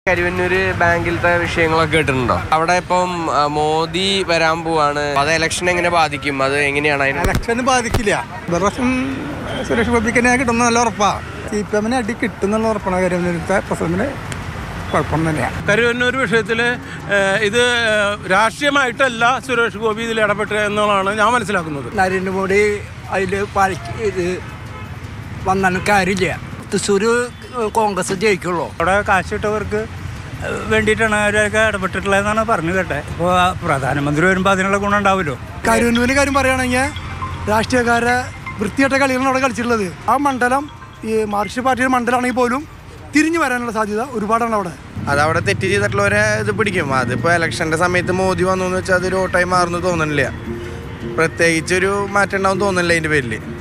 കരുവന്നൂര് ബാങ്കിലത്തെ വിഷയങ്ങളൊക്കെ കേട്ടിട്ടുണ്ടോ അവിടെ ഇപ്പം ആ, മോദി വരാൻ പോവാണ് അത് ഇലക്ഷൻ എങ്ങനെ ബാധിക്കും അത് എങ്ങനെയാണ് അതിന് ഇലക്ഷന് ബാധിക്കില്ല പ്രാവശ്യം സുരേഷ് ഗോപിക്ക് കിട്ടുന്ന നല്ല ഉറപ്പാ സി പി എമ്മിന് അടി കിട്ടുന്നുള്ള ഉറപ്പാണ് കരുവന്നൂരത്തെ പ്രസിഡന്റിന് കുഴപ്പം തന്നെയാണ് കരുവന്നൂർ വിഷയത്തിൽ ഇത് ഏഹ്, രാഷ്ട്രീയമായിട്ടല്ല സുരേഷ് ഗോപി ഇതിൽ ഇടപെട്ടത് എന്നുള്ളതാണ് ഞാൻ മനസ്സിലാക്കുന്നത് നരേന്ദ്രമോദി അതിൽ പാലിക്ക് ഇത് വന്നാലും കാര്യമില്ല തൃശ്ശൂർ കോൺഗ്രസ് ജയിക്കുള്ളൂ അവിടെ കാശിട്ടവർക്ക് വേണ്ടിയിട്ടാണ് അവരൊക്കെ ഇടപെട്ടിട്ടുള്ളതെന്നാണ് പറഞ്ഞു കേട്ടെ ഇപ്പോൾ പ്രധാനമന്ത്രി വരുമ്പോൾ അതിനുള്ള ഗുണം ഉണ്ടാവുമല്ലോ കരുവന്നൂരിന്റെ കാര്യം പറയുകയാണെങ്കിൽ രാഷ്ട്രീയക്കാരെ വൃത്തിയായിട്ട കളികളാണ് അവിടെ കളിച്ചിട്ടുള്ളത് ആ മണ്ഡലം ഈ മാർക്സിസ്റ്റ് പാർട്ടിയുടെ മണ്ഡലമാണെങ്കിൽ പോലും തിരിഞ്ഞു വരാനുള്ള സാധ്യത ഒരുപാടാണ് അവിടെ അതവിടെ തെറ്റ് ചെയ്തിട്ടുള്ളവരെ ഇത് പിടിക്കും അതിപ്പോൾ ഇലക്ഷൻ്റെ സമയത്ത് മോദി വന്നു എന്ന് വെച്ചാൽ അതൊരു വോട്ടായി മാറുന്നു തോന്നുന്നില്ല പ്രത്യേകിച്ച് ഒരു മാറ്റം ഉണ്ടാവും തോന്നുന്നില്ല അതിൻ്റെ പേരിൽ